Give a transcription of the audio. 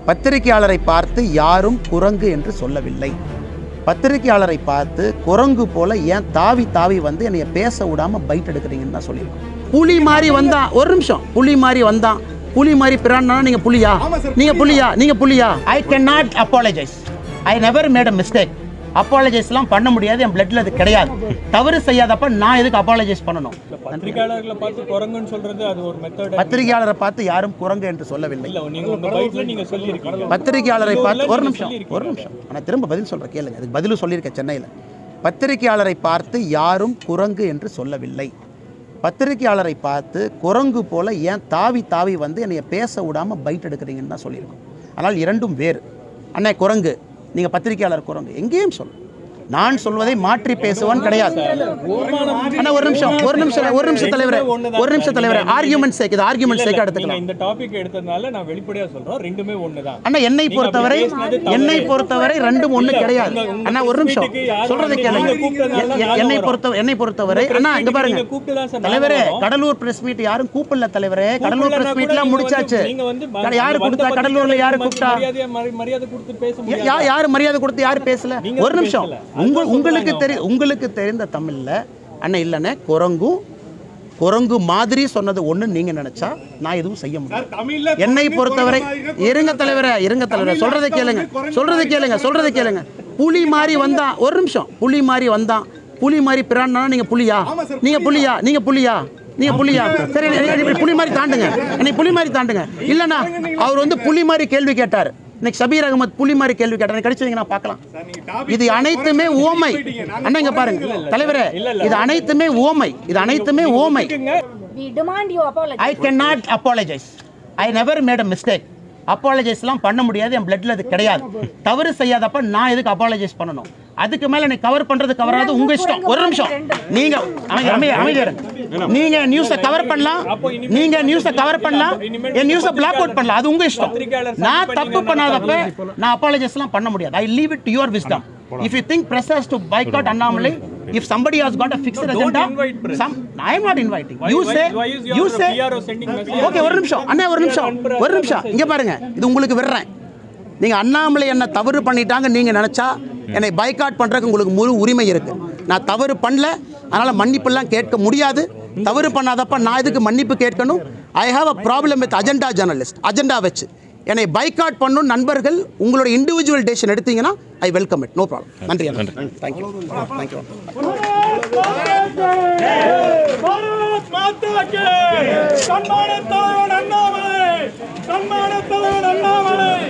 பத்திரிகையாளரை பார்த்து யாரும் குரங்கு என்று சொல்லவில்லை பத்திரிகையாளரை பார்த்து குரங்கு போல ஏன் தாவி தாவி வந்து என்னைய பேச விடாம பைட் எடுக்கிறீங்கன்னு தான் சொல்லியிருக்கோம் புலி மாதிரி வந்தான் ஒரு நிமிஷம் புலி மாதிரி வந்தான் புலி மாதிரி பிரான்னா நீங்க புலியா நீங்க புலியா நீங்க புலியா I can not apologize I never made a mistake அப்பாலஜைஸ்லாம் பண்ண முடியாது என் பிளட்ல அது கிடையாது தவறு செய்யாதப்ப நான் எதுக்கு அப்பாலஜைஸ் பண்ணணும் பத்திரிகையாளர்களை பார்த்து குரங்குன்னு சொல்றது அது ஒரு மெத்தட் பத்திரிகையாளரை பார்த்து யாரும் குரங்கு என்று சொல்லவில்லை இல்ல நீங்க உங்க பைட்ல நீங்க சொல்லியிருக்கீங்க பத்திரிகையாளரை பார்த்து ஒரு நீங்க நிமிஷம் சொல்லியிருக்கீங்க. ஒரு நிமிஷம் ஆனால் திரும்ப பதில் சொல்கிறேன் கேளுங்க அதுக்கு பதிலும் சொல்லியிருக்கேன் சென்னையில் பத்திரிகையாளரை பார்த்து யாரும் குரங்கு என்று சொல்லவில்லை பத்திரிகையாளரை பார்த்து குரங்கு போல ஏன் தாவி தாவி வந்து என்னைய பேச விடாம பைட் எடுக்கிறீங்கன்னு தான் சொல்லியிருக்கோம் ஆனால் இரண்டும் வேறு அண்ணே குரங்கு நீங்கள் பத்திரிகையாளர் குரங்கு எங்கேயும் சொல் நான் சொல்வதை மாற்றி பேசுவான் கிடையாது அண்ணா ஒரு நிமிஷம் ஒரு நிமிஷம் ஒரு நிமிஷம் தலைவரே ஒரு நிமிஷம் தலைவரே ஆர்கியூமெண்ட் சேக் இது ஆர்கியூமெண்ட் சேக் நீங்க எடுத்துக்கலாம் இந்த டாபிக் எடுத்ததுனால நான் வெளிப்படையா சொல்றோம் ரெண்டுமே ஒண்ணுதான் அண்ணா என்னை நீங்க பொறுத்தவரை அப்படி பேசுனது தவறு. என்னை பொறுத்தவரை ரெண்டும் ஒண்ணு இல்ல, கிடையாது உங்க- உங்க அண்ணா ஒரு நிமிஷம் வீட்டுக்கு யாரும் சொல்றதை வந்து கேளுங்க நீங்க கூப்பிட்டதுனால எ- எ- நாங்க என்னை வரோம். பொறுத்த என்னை பொறுத்தவரை உங்க அண்ணா press இங்க meet பாருங்க நீங்க கூப்பிட்டுதான் சார் நாங்க தலைவரே வரோம். கடலூர் பிரஸ் மீட் யாரும் கூப்பிடல தலைவரே கடலூர் கூப்பிடலன்னா பிரஸ் கூட மீட்லாம் நீங்க முடிச்சாச்சு வந்து- நீங்க வந்து கடை யாரு வந்த கொடுத்தா கடலூர்ல யாரு பத்திரிகையாளருக்கு கூப்பிட்டா மரியாதையா மரி- மரியாதை கொடுத்து பேச யா- முடியாது யா- யாரு மரியாதை கொடுத்து யாரு பேசல நீங்க ஒரு நிமிஷம் பேசல. உங்க அதுதான் உங்களுக்கு சொல்றாங்க தெரி உங்களுக்கு தெரிந்த தமிழ்ல அண்ணா இல்லைண்ணே குரங்கும் குரங்கு மாதிரி சொன்னது ஒண்ணு நீங்க நினைச்சா நான் எதுவும் செய்ய முடியும் என்னை பொறுத்தவரை இருங்க தலைவரே இருங்க தலைவரே சொல்றதை கேளுங்க சொல்றதை கேளுங்க சொல்றதை கேளுங்க புலி மாதிரி வந்தான் ஒரு நிமிஷம் புலி மாதிரி வந்தான் புலி மாதிரி பிரான்னா நீங்க புலியா நீங்க புலியா நீங்க புலியா நீங்க புலியா சரி நீ- நீ- நீ புலி மாதிரி தாண்டுங்க நீ புலி மாதிரி தாண்டுங்க இல்லைண்ணா அவர் வந்து புலி மாதிரி கேள்வி கேட்டார் இன்னைக்கு சபீர் அகமது புலி மாதிரி கேள்வி கேட்டார் கிடைச்சவங்க நான் பார்க்கலாம் இது அனைத்துமே ஓமை அண்ணா இங்க பாருங்க தலைவரே இது அனைத்துமே ஓமை இது அனைத்துமே ஓமை We demand you apologize. I can not apologize I never made a mistake அப்பாலஜைஸ்லாம் பண்ண முடியாது என் பிளட்ல அது கிடையாது தவறு செய்யாதப்ப நான் எதுக்கு அப்பாலஜைஸ் பண்ணணும் அதுக்கு மேல எனக்கு கவர் பண்றது கவராது உங்க இஷ்டம் ஒரு நிமிஷம் நீங்க அமை- அமை- அமைதியா இருங்க. நீங்க நியூஸை கவர் பண்ணலாம் நீங்க நியூஸை கவர் பண்ணலாம் என் நியூஸை பிளாக் அவுட் பண்ணலாம் அது உங்க இஷ்டம் நான் தப்பு பண்ணாதப்ப நான் அப்பாலஜைஸ்லாம் பண்ண முடியாது I leave it to your wisdom if you think press has to boycott Annamalai if somebody has got a fixed agenda invite press. some i am not inviting you why- say why is your you say PRO sending message? Okay ஒரு நிமிஷம் அண்ணா ஒரு நிமிஷம் ஒரு நிமிஷம் இங்க பாருங்க இது உங்களுக்கு விடுறேன் நீங்க அண்ணாமலை என்ன தவறு பண்ணிட்டாங்க நீங்க நினைச்சா என்னை பைகாட் பண்றதுக்கு உங்களுக்கு முழு உரிமை இருக்கு நான் தவறு பண்ணல அதனால மன்னிப்பெல்லாம் கேட்க முடியாது தவறு பண்ணாதப்ப நான் இதுக்கு மன்னிப்பு கேட்கணும் I have a problem with agenda journalist agenda வச்சு என்னை பைகாட் பண்ணும் நண்பர்கள் உங்களோட இண்டிவிஜுவல் டேஷன் எடுத்தீங்கன்னா I welcome it no problem நன்றி தேங்க்யூ தேங்க்யூ பாரத் மாதா கே சன்மான தலைவன் அண்ணாமலை சன்மான தலைவன் அண்ணாமலை